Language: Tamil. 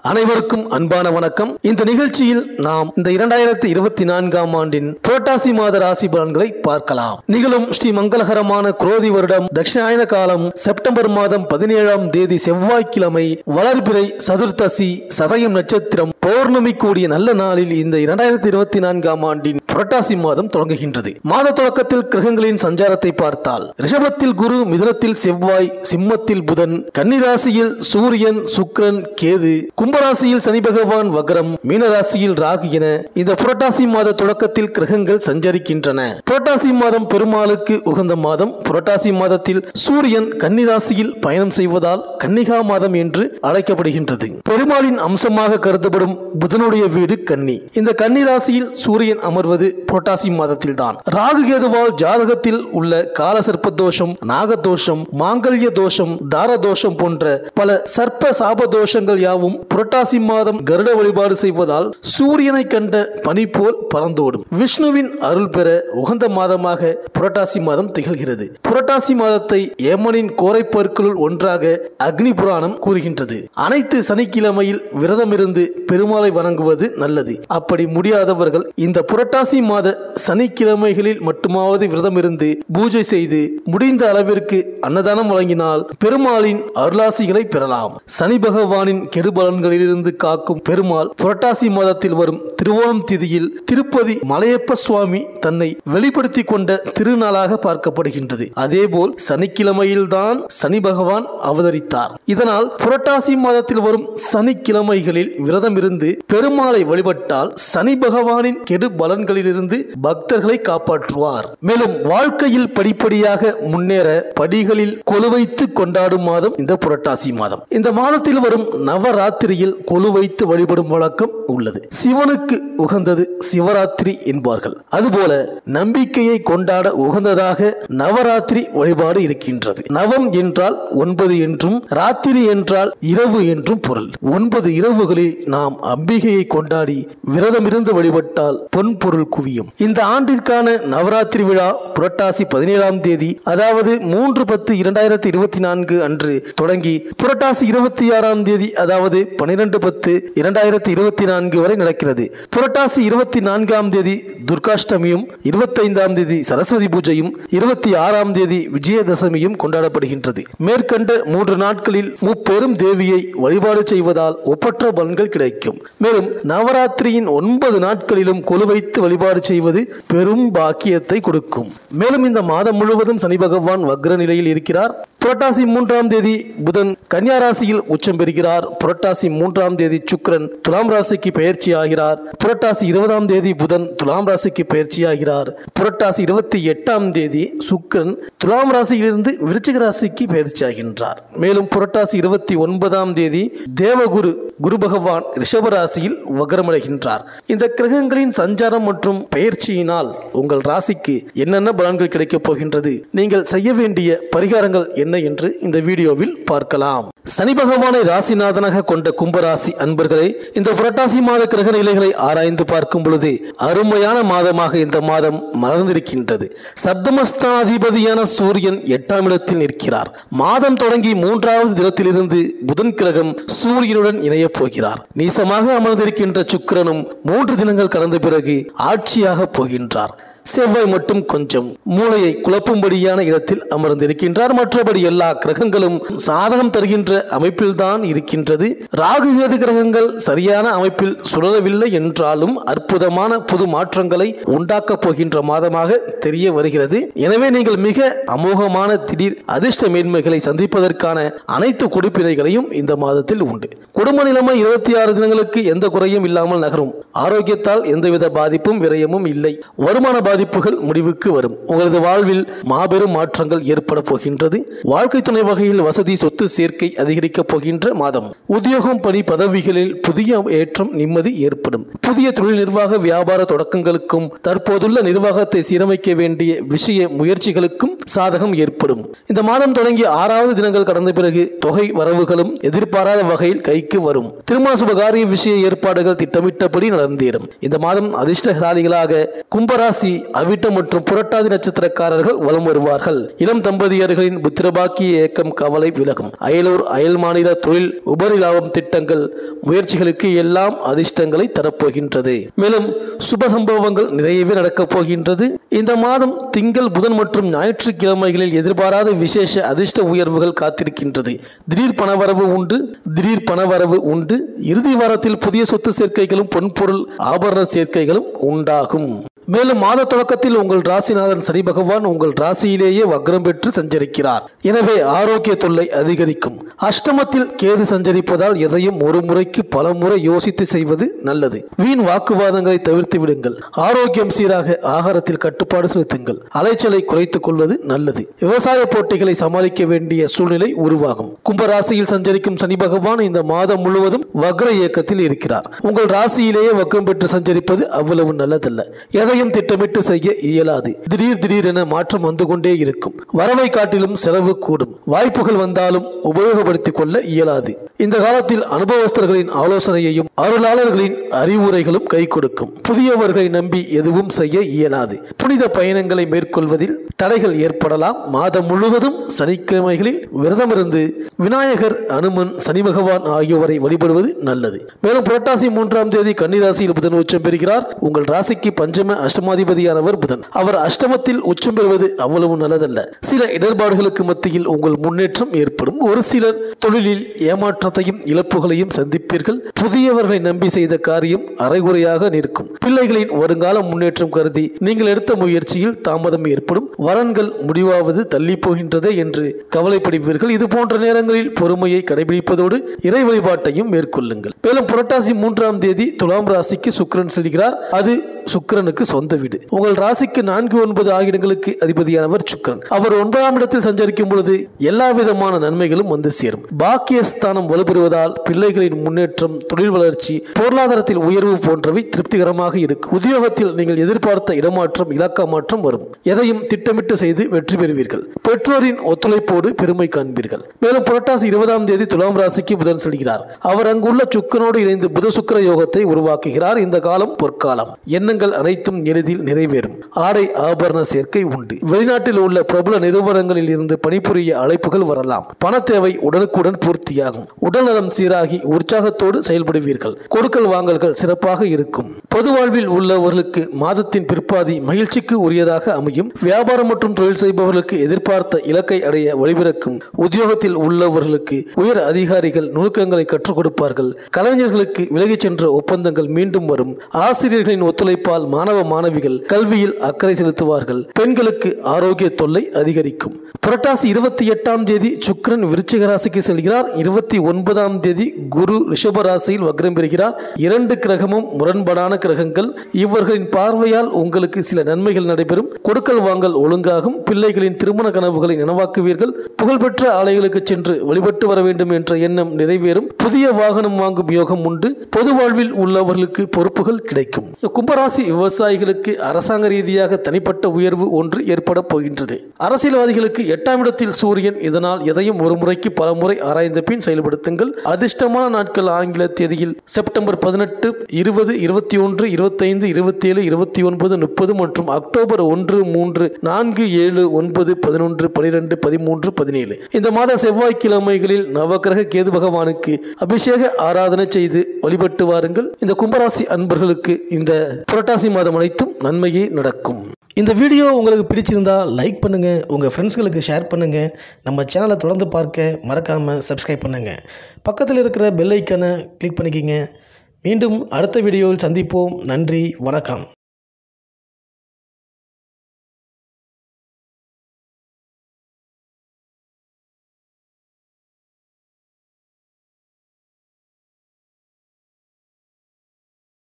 அனைவருக்கும் அன்பான வணக்கம் இந்த நிகழ்ச்சியில் நாம் இந்த இரண்டாயிரத்தி இருபத்தி நான்காம் ஆண்டின் புரட்டாசி மாத ராசி பலன்களை பார்க்கலாம் நிகழும் ஸ்ரீ மங்களகரமான குரோதி வருடம் தட்சிணாயன காலம் செப்டம்பர் மாதம் பதினேழாம் தேதி செவ்வாய்க்கிழமை வளர்பிறை சதுர்த்தசி சதயம் நட்சத்திரம் பௌர்ணமி கூடிய நல்ல நாளில் இந்த இரண்டாயிரத்தி இருபத்தி நான்காம் ஆண்டின் புரட்டாசி மாதம் தொடங்குகின்றது மாத தொடக்கத்தில் கிரகங்களின் சஞ்சாரத்தை பார்த்தால் ரிஷபத்தில் குரு மிதுனத்தில் செவ்வாய் சிம்மத்தில் புதன் கன்னிராசியில் சூரியன் சுக்கிரன் கேது கும்பராசியில் சனி பகவான் வக்ரம் மீனராசியில் ராகு என இந்த புரட்டாசி மாத தொடக்கத்தில் கிரகங்கள் சஞ்சரிக்கின்றன புரட்டாசி மாதம் பெருமாளுக்கு உகந்த மாதம் புரட்டாசி மாதத்தில் சூரியன் கன்னிராசியில் பயணம் செய்வதால் கன்னிகா மாதம் என்று அழைக்கப்படுகின்றது பெருமாளின் அம்சமாக கருதப்படும் புதனுடைய வீடு கன்னி இந்த கன்னி ராசியில் சூரியன் அமர்வது புரட்டாசி மாதத்தில் தான் ராகு கேதுவால் ஜாதகத்தில் உள்ள கால சர்ப்ப தோஷம் நாகதோஷம் மாங்கல்ய தோஷம் தார தோஷம் போன்ற பல சர்ப்ப சாப தோஷங்கள் யாவும் புரட்டாசி மாதம் கருட வழிபாடு செய்வதால் சூரியனை கண்ட பனி போல் பறந்தோடும் விஷ்ணுவின் அருள் பெற உகந்த மாதமாக புரட்டாசி மாதம் திகழ்கிறது புரட்டாசி மாதத்தை ஏமனின் கோரைப்பொருட்களுள் ஒன்றாக அக்னி புராணம் கூறுகின்றது அனைத்து சனிக்கிழமையில் விரதமிருந்து பெருமாளை வணங்குவது நல்லது அப்படி முடியாதவர்கள் இந்த புரட்டாசி மாத சனிக்கிழமைகளில் மட்டுமாவது விரதமிருந்து பூஜை செய்து முடிந்த அளவிற்கு அன்னதானம் வழங்கினால் பெருமாளின் அருளாசிகளை பெறலாம் சனி பகவானின் கெடுபலன்களிலிருந்து காக்கும் பெருமாள் புரட்டாசி மாதத்தில் வரும் திருவோணம் திதியில் திருப்பதி மலையப்ப சுவாமி தன்னை வெளிப்படுத்தி கொண்ட திருநாளாக பார்க்கப்படுகின்றது அதேபோல் சனிக்கிழமையில்தான் சனி பகவான் அவதரித்தார் இதனால் புரட்டாசி மாதத்தில் வரும் சனிக்கிழமைகளில் விரதம் இருந்து பெருமாளை வழிபட்டால் சனி பகவானின் கெடு பலன்களிலிருந்து பக்தர்களை காப்பாற்றுவார் மேலும் வாழ்க்கையில் படிப்படியாக முன்னேற படிகளில் கொலு வைத்து கொண்டாடும் மாதம் இந்த புரட்டாசி மாதம் இந்த மாதத்தில் வரும் நவராத்திரியில் கொலு வைத்து வழிபடும் வழக்கம் உள்ளது சிவனுக்கு உகந்தது சிவராத்திரி என்பார்கள் அதுபோல நம்பிக்கையை கொண்டாட உகந்ததாக நவராத்திரி வழிபாடு இருக்கின்றது நவம் என்றால் ஒன்பது என்றும் ராத்திரி என்றால் இரவு என்றும் பொருள் ஒன்பது இரவுகளில் நாம் அம்பிகையை கொண்டாடி விரதமிருந்து வழிபட்டால் பொன் பொருள் குவியும் இந்த ஆண்டிற்கான நவராத்திரி விழா புரட்டாசி பதினேழாம் தேதி அதாவது மூன்று பத்து இரண்டாயிரத்தி இருபத்தி நான்கு அன்று தொடங்கி புரட்டாசி இருபத்தி ஆறாம் தேதி அதாவது பனிரெண்டு பத்து இரண்டாயிரத்தி இருபத்தி நான்கு வரை நடக்கிறது புரட்டாசி இருபத்தி நான்காம் தேதி துர்காஷ்டமியும் இருபத்தைந்தாம் தேதி சரஸ்வதி பூஜையும் இருபத்தி ஆறாம் தேதி விஜயதசமியும் கொண்டாடப்படுகின்றது மேற்கண்ட மூன்று நாட்களில் முப்பெரும் தேவியை வழிபாடு செய்வதால் ஒப்பற்ற பலன்கள் கிடைக்கும் மேலும் நவராத்திரியின் ஒன்பது நாட்களிலும் கொலு வைத்து வழிபாடு செய்வது பெரும் பாக்கியத்தை கொடுக்கும் மேலும் இந்த மாதம் முழுவதும் சனி பகவான் வக்ர நிலையில் இருக்கிறார் புரட்டாசி மூன்றாம் தேதி புதன் கன்னியா ராசியில் உச்சம் பெறுகிறார் புரட்டாசி மூன்றாம் தேதி சுக்கிரன் துலாம் ராசிக்கு பயிற்சி ஆகிறார் புரட்டாசி இருபதாம் தேதி புதன் துலாம் ராசிக்கு பயிற்சி ஆகிறார் புரட்டாசி இருபத்தி எட்டாம் தேதி சுக்கிரன் துலாம் ராசியிலிருந்து விருச்சிக ராசிக்கு பயிற்சி ஆகின்றார் மேலும் புரட்டாசி இருபத்தி ஒன்பதாம் தேதி தேவகுரு குரு பகவான் ரிஷப ராசியில் வகரமடைகின்றார் இந்த கிரகங்களின் சஞ்சாரம் மற்றும் பயிற்சியினால் உங்கள் ராசிக்கு என்னென்ன பலன்கள் கிடைக்கப் போகின்றது நீங்கள் செய்ய வேண்டிய பரிகாரங்கள் என்ன என்று இந்த வீடியோவில் பார்க்கலாம் சனி பகவானை ராசிநாதனாக கொண்ட கும்பராசி அன்பர்களே இந்த புரட்டாசி மாத கிரக நிலைகளை ஆராய்ந்து பார்க்கும் பொழுது அருமையான மாதமாக இந்த மாதம் மலர்ந்திருக்கின்றது சப்தமஸ்தானாதிபதியான சூரியன் எட்டாம் இடத்தில் நிற்கிறார் மாதம் தொடங்கி மூன்றாவது தினத்திலிருந்து புதன் கிரகம் சூரியனுடன் இணையப் போகிறார் நீசமாக அமர்ந்திருக்கின்ற சுக்கிரனும் மூன்று தினங்கள் கடந்த பிறகு ஆட்சியாக போகின்றார் செவ்வாய் மட்டும் கொஞ்சம் மூளையை குழப்பும்படியான இடத்தில் அமர்ந்திருக்கின்றார் மற்றபடி எல்லா கிரகங்களும் சாதகம் தருகின்ற அமைப்பில்தான் இருக்கின்றது ராகு கேது கிரகங்கள் சரியான அமைப்பில் சுழலவில்லை என்றாலும் அற்புதமான புது மாற்றங்களை உண்டாக்கப் போகின்ற மாதமாக தெரிய வருகிறது எனவே நீங்கள் மிக அமோகமான திடீர் அதிர்ஷ்ட மேன்மைகளை சந்திப்பதற்கான அனைத்து கொடுப்பினைகளையும் இந்த மாதத்தில் உண்டு குடும்ப நிலைமை இருபத்தி ஆறு தினங்களுக்கு எந்த குறையும் இல்லாமல் நகரும் ஆரோக்கியத்தால் எந்தவித பாதிப்பும் விரயமும் இல்லை வருமான பாதிப்புகள் முடிவுக்கு வரும் உங்களது வாழ்வில் மாபெரும் மாற்றங்கள் ஏற்பட போகின்றது வாழ்க்கை துணை வகையில் வசதி சொத்து சேர்க்கை அதிகரிக்கப் போகின்ற மாதம் உத்தியோகம் பணி பதவிகளில் புதிய ஏற்றம் நிம்மதி ஏற்படும் புதிய தொழில் நிர்வாக வியாபார தொடக்கங்களுக்கும் தற்போதுள்ள நிர்வாகத்தை சீரமைக்க வேண்டிய விஷய முயற்சிகளுக்கும் சாதகம் ஏற்படும் இந்த மாதம் தொடங்கி ஆறாவது தினங்கள் கடந்த பிறகு தொகை வரவுகளும் எதிர்பாராத வகையில் கைக்கு வரும் திருமண சுபகாரிய விஷய ஏற்பாடுகள் திட்டமிட்டபடி நடந்தேறும் இந்த மாதம் அதிர்ஷ்டசாலிகளாக கும்பராசி அவிட்டம் மற்றும் புரட்டாதி நட்சத்திரக்காரர்கள் வலம் வருவார்கள் இளம் தம்பதியர்களின் புத்திரபாக்கிய இயக்கம் கவலை விலகும் அயலூர் அயல் மாநில தொழில் உபரி லாபம் திட்டங்கள் முயற்சிகளுக்கு எல்லாம் அதிர்ஷ்டங்களை தரப்போகின்றது மேலும் சுப சம்பவங்கள் நிறையவே நடக்கப் போகின்றது இந்த மாதம் திங்கள் புதன் மற்றும் ஞாயிற்றுக்கிழமைகளில் எதிர்பாராத விசேஷ அதிர்ஷ்ட உயர்வுகள் காத்திருக்கின்றது திடீர் பணவரவு உண்டு திடீர் பணவரவு உண்டு இறுதி வாரத்தில் புதிய சொத்து சேர்க்கைகளும் பொன்பொருள் ஆபரண சேர்க்கைகளும் உண்டாகும் மேலும் மாத தொடக்கத்தில் உங்கள் ராசிநாதன் சனி பகவான் உங்கள் ராசியிலேயே வக்ரம் பெற்று சஞ்சரிக்கிறார் எனவே ஆரோக்கிய தொல்லை அதிகரிக்கும் அஷ்டமத்தில் கேது சஞ்சரிப்பதால் எதையும் ஒரு முறைக்கு பல முறை யோசித்து செய்வது நல்லது வீண் வாக்குவாதங்களை தவிர்த்து விடுங்கள் ஆரோக்கியம் சீராக ஆகாரத்தில் கட்டுப்பாடு செலுத்துங்கள் அலைச்சலை குறைத்துக் கொள்வது நல்லது விவசாய போட்டிகளை சமாளிக்க வேண்டிய சூழ்நிலை உருவாகும் கும்பராசியில் சஞ்சரிக்கும் சனி பகவான் இந்த மாதம் முழுவதும் வக்ர இயக்கத்தில் இருக்கிறார் உங்கள் ராசியிலேயே வக்ரம் பெற்று சஞ்சரிப்பது அவ்வளவு நல்லதல்ல எதையும் திட்டமிட்டு செய்ய இயலாது திடீர் திடீரென மாற்றம் வந்து கொண்டே இருக்கும் வரவை காட்டிலும் செலவு கூடும் வாய்ப்புகள் வந்தாலும் உபயோகப்படுத்திக் கொள்ள இயலாது இந்த காலத்தில் அனுபவஸ்தர்களின் ஆலோசனையையும் அருளாளர்களின் அறிவுரைகளும் கை கொடுக்கும் புதியவர்களை நம்பி எதுவும் செய்ய இயலாது புனித பயணங்களை மேற்கொள்வதில் தடைகள் ஏற்படலாம் மாதம் முழுவதும் சனிக்கிழமைகளில் விரதமிருந்து விநாயகர் அனுமன் சனி பகவான் ஆகியோரை வழிபடுவது நல்லது மேலும் புரட்டாசி மூன்றாம் தேதி கன்னிராசியில் புதன் உச்சம் பெறுகிறார் உங்கள் ராசிக்கு பஞ்சம அஷ்டமாதிபதியானவர் புதன் அவர் அஷ்டமத்தில் உச்சம் பெறுவது அவ்வளவு நல்லதல்ல சில இடர்பாடுகளுக்கு மத்தியில் உங்கள் முன்னேற்றம் ஏற்படும் ஒரு சிலர் தொழிலில் ஏமாற்றத்தையும் இழப்புகளையும் சந்திப்பீர்கள் புதியவர்களை நம்பி செய்த காரியம் அரைகுறையாக நிற்கும் பிள்ளைகளின் வருங்கால முன்னேற்றம் கருதி நீங்கள் எடுத்த முயற்சியில் தாமதம் ஏற்படும் வரன்கள் முடிவாவது தள்ளி போகின்றதே என்று கவலைப்படுவீர்கள் இது போன்ற நேரங்களில் பொறுமையை கடைபிடிப்பதோடு இறை வழிபாட்டையும் மேற்கொள்ளுங்கள் மேலும் புரட்டாசி மூன்றாம் தேதி துலாம் ராசிக்கு சுக்கிரன் செல்கிறார் அது சுக்கிரனுக்கு சொந்த வீடு உங்கள் ராசிக்கு நான்கு ஒன்பது ஆகிடங்களுக்கு அதிபதியானவர் சுக்கிரன் அவர் ஒன்பதாம் இடத்தில் சஞ்சரிக்கும் பொழுது எல்லா விதமான நன்மைகளும் வந்து சேரும் பாக்கியஸ்தானம் வலுப்பெறுவதால் பிள்ளைகளின் முன்னேற்றம் தொழில் வளர்ச்சி பொருளாதாரத்தில் உயர்வு போன்றவை திருப்திகரமாக இருக்கும் உத்தியோகத்தில் நீங்கள் எதிர்பார்த்த இடமாற்றம் இலக்க மாற்றம் வரும் எதையும் திட்டமிட்டு செய்து வெற்றி பெறுவீர்கள் பெற்றோரின் ஒத்துழைப்போடு பெருமை காண்பீர்கள் மேலும் புரட்டாசி இருபதாம் தேதி துலாம் ராசிக்கு புதன் செல்கிறார் அவர் அங்குள்ள சுக்கனோடு இணைந்து புத சுக்கர யோகத்தை உருவாக்குகிறார் இந்த காலம் பொற்காலம் எண்ணங்கள் அனைத்தும் எளிதில் நிறைவேறும் ஆடை ஆபரண சேர்க்கை உண்டு வெளிநாட்டில் உள்ள பிரபல நிறுவனங்களில் இருந்து பணிபுரிய அழைப்புகள் வரலாம் பண தேவை உடனுக்குடன் பூர்த்தியாகும் உடல்நலம் சீராகி உற்சாகத்தோடு செயல்படுவீர்கள் கொடுக்கல் வாங்கல்கள் சிறப்பாக இருக்கும் பொது வாழ்வில் உள்ளவர்களுக்கு மாதத்தின் பிற்பாதி மகிழ்ச்சிக்கு உரியதாக அமையும் வியாபாரம் மற்றும் தொழில் செய்பவர்களுக்கு எதிர்பார்த்த இலக்கை அடைய வழிபிறக்கும் உத்தியோகத்தில் உள்ளவர்களுக்கு உயர் அதிகாரிகள் நுணுக்கங்களை கற்றுக் கொடுப்பார்கள் கலைஞர்களுக்கு விலகிச் சென்ற ஒப்பந்தங்கள் மீண்டும் வரும் ஆசிரியர்களின் ஒத்துழைப்பால் மாணவ மாணவிகள் கல்வியில் அக்கறை செலுத்துவார்கள் பெண்களுக்கு ஆரோக்கிய தொல்லை அதிகரிக்கும் புரட்டாசி இருபத்தி எட்டாம் தேதி சுக்கிரன் விருச்சிக ராசிக்கு செல்கிறார் இருபத்தி ஒன்பதாம் தேதி குரு ரிஷப ராசியில் வக்ரம் பெறுகிறார் இரண்டு கிரகமும் முரண்பாடான கிரகங்கள் இவர்களின் பார்வையால் உங்களுக்கு சில நன்மைகள் நடைபெறும் கொடுக்கல் வாங்கல் ஒழுங்காகும் பிள்ளைகளின் திருமண கனவுகளை நனவாக்குவீர்கள் புகழ்பெற்ற ஆலைகளுக்கு சென்று வழிபட்டு வர வேண்டும் என்ற எண்ணம் நிறைவேறும் புதிய வாகனம் வாங்கும் யோகம் உண்டு பொது வாழ்வில் உள்ளவர்களுக்கு பொறுப்புகள் கிடைக்கும் இந்த கும்பராசி விவசாயிகளுக்கு அரசாங்க ரீதியாக தனிப்பட்ட உயர்வு ஒன்று ஏற்பட போகின்றது அரசியல்வாதிகளுக்கு எட்டாம் இடத்தில் சூரியன் இதனால் எதையும் ஒரு முறைக்கு பல முறை ஆராய்ந்த பின் செயல்படுத்துங்கள் அதிர்ஷ்டமான நாட்கள் ஆங்கில தேதியில் செப்டம்பர் பதினெட்டு இருபது இருபத்தி ஒன்று இருபத்தைந்து இருபத்தேழு இருபத்தி ஒன்பது முப்பது மற்றும் அக்டோபர் ஒன்று மூன்று நான்கு ஏழு ஒன்பது பதினொன்று பனிரெண்டு பதிமூன்று பதினேழு இந்த மாத செவ்வாய்க்கிழமைகளில் நவக்கிரக கேது பகவானுக்கு அபிஷேக ஆராதனை செய்து வழிபட்டு வாருங்கள் இந்த கும்பராசி அன்பர்களுக்கு இந்த புரட்டாசி மாதம் அனைத்தும் நன்மையே நடக்கும் இந்த வீடியோ உங்களுக்கு பிடிச்சிருந்தா லைக் பண்ணுங்கள் உங்கள் ஃப்ரெண்ட்ஸ்களுக்கு ஷேர் பண்ணுங்கள் நம்ம சேனலை தொடர்ந்து பார்க்க மறக்காமல் சப்ஸ்கிரைப் பண்ணுங்கள் பக்கத்தில் இருக்கிற பெல் ஐக்கனை கிளிக் பண்ணிக்கிங்க மீண்டும் அடுத்த வீடியோவில் சந்திப்போம் நன்றி வணக்கம்